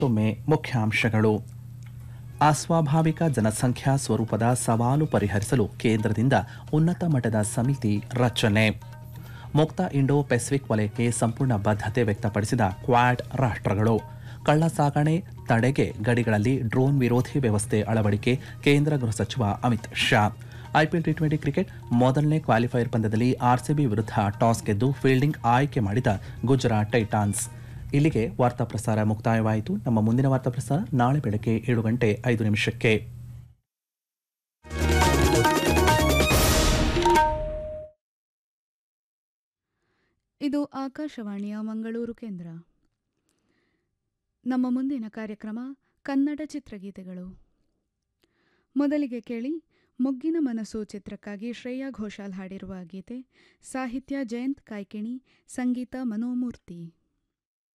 ಮತ್ತೊಮ್ಮೆ ಮುಖ್ಯಾಂಶಗಳು ಅಸ್ವಾಭಾವಿಕ ಜನಸಂಖ್ಯಾ ಸ್ವರೂಪದ ಸವಾಲು ಪರಿಹರಿಸಲು ಕೇಂದ್ರದಿಂದ ಉನ್ನತ ಮಟ್ಟದ ಸಮಿತಿ ರಚನೆ ಮುಕ್ತ ಇಂಡೋ ಪೆಸಿಫಿಕ್ ವಲಯಕ್ಕೆ ಸಂಪೂರ್ಣ ಬದ್ಧತೆ ವ್ಯಕ್ತಪಡಿಸಿದ ಕ್ವಾಡ್ ರಾಷ್ಟ್ರಗಳು ಕಳ್ಳ ಸಾಗಣೆ ತಡೆಗೆ ಗಡಿಗಳಲ್ಲಿ ಡ್ರೋನ್ ವಿರೋಧಿ ವ್ಯವಸ್ಥೆ ಅಳವಡಿಕೆ ಕೇಂದ್ರ ಗೃಹ ಸಚಿವ Amit Shah IPL T twenty cricket ಮೊದಲನೇ ಕ್ವಾಲಿಫೈಯರ್ ಪಂದ್ಯದಲ್ಲಿ ಆರ್ಸಿಬಿ ವಿರುದ್ಧ ಟಾಸ್ ಗೆದ್ದು ಫೀಲ್ಡಿಂಗ್ ಆಯ್ಕೆ ಮಾಡಿದ ಗುಜರಾತ್ ಟೈಟಾನ್ಸ್ ಇಲ್ಲಿಗೆ ವಾರ್ತಾ ಪ್ರಸಾರ ಮುಕ್ತಾಯವಾಯಿತು ನಮ್ಮ ಮುಂದಿನ ವಾರ್ತಾ ಪ್ರಸಾರ ನಾಳೆ ಬೆಳಗ್ಗೆ ಏಳು ಗಂಟೆ ಐದು ನಿಮಿಷಕ್ಕೆ ಇದು ಆಕಾಶವಾಣಿಯ ಮಂಗಳೂರು ಕೇಂದ್ರ ನಮ್ಮ ಮುಂದಿನ ಕಾರ್ಯಕ್ರಮ ಕನ್ನಡ ಚಿತ್ರಗೀತೆಗಳು ಮೊದಲಿಗೆ ಕೇಳಿ ಮೊಗ್ಗಿನ ಮನಸ್ಸು ಚಿತ್ರಕ್ಕಾಗಿ ಶ್ರೇಯಾ ಘೋಷಾಲ್ ಹಾಡಿರುವ ಗೀತೆ ಸಾಹಿತ್ಯ ಜಯಂತ್ ಕಾಯ್ಕಿಣಿ ಸಂಗೀತ ಮನೋಮೂರ್ತಿ